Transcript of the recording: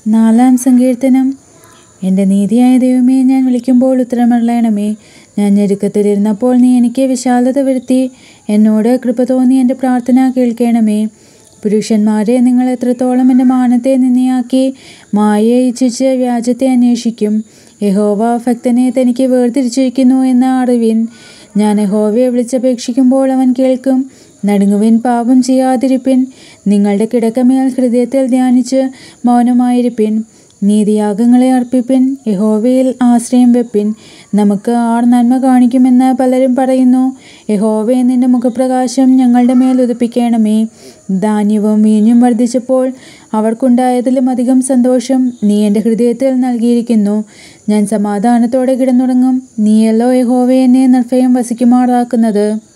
നാലാം സങ്കീർത്തനം എൻ്റെ നീതിയായ ദൈവമേ ഞാൻ വിളിക്കുമ്പോൾ ഉത്തരമറിയണമേ ഞാൻ ഞെരുക്കത്തിലിരുന്നപ്പോൾ നീ എനിക്ക് വിശാലത വരുത്തി എന്നോട് കൃപ തോന്നി എൻ്റെ പ്രാർത്ഥന കേൾക്കണമേ പുരുഷന്മാരെ നിങ്ങൾ എത്രത്തോളം എൻ്റെ മാനത്തെ നിന്നയാക്കി മായയെ ഇച്ഛിച്ച് വ്യാജത്തെ അന്വേഷിക്കും യഹോവ ഭക്തനെ തനിക്ക് വേർതിരിച്ചിരിക്കുന്നു എന്ന അറിവിൻ ഞാൻ യഹോവയെ വിളിച്ചപേക്ഷിക്കുമ്പോൾ അവൻ കേൾക്കും നടുങ്ങുവിൻ പാപം ചെയ്യാതിരിപ്പിൻ നിങ്ങളുടെ കിടക്കമേൽ ഹൃദയത്തിൽ ധ്യാനിച്ച് മൗനമായിരിപ്പിൻ നീതിയാഗങ്ങളെ അർപ്പിപ്പിൻ യഹോവയിൽ ആശ്രയം വെപ്പിൻ നമുക്ക് ആർ നന്മ കാണിക്കുമെന്ന് പലരും പറയുന്നു യഹോവയെ നിന്റെ മുഖപ്രകാശം ഞങ്ങളുടെ മേൽ ഉദിപ്പിക്കണമേ ധാന്യവും വീഞ്ഞും വർദ്ധിച്ചപ്പോൾ അവർക്കുണ്ടായതിലും അധികം സന്തോഷം നീ എൻ്റെ ഹൃദയത്തിൽ നൽകിയിരിക്കുന്നു ഞാൻ സമാധാനത്തോടെ കിടന്നുറങ്ങും നീയല്ലോ യഹോവയെ എന്നെ നിർഭയം വസിക്കുമാറാക്കുന്നത്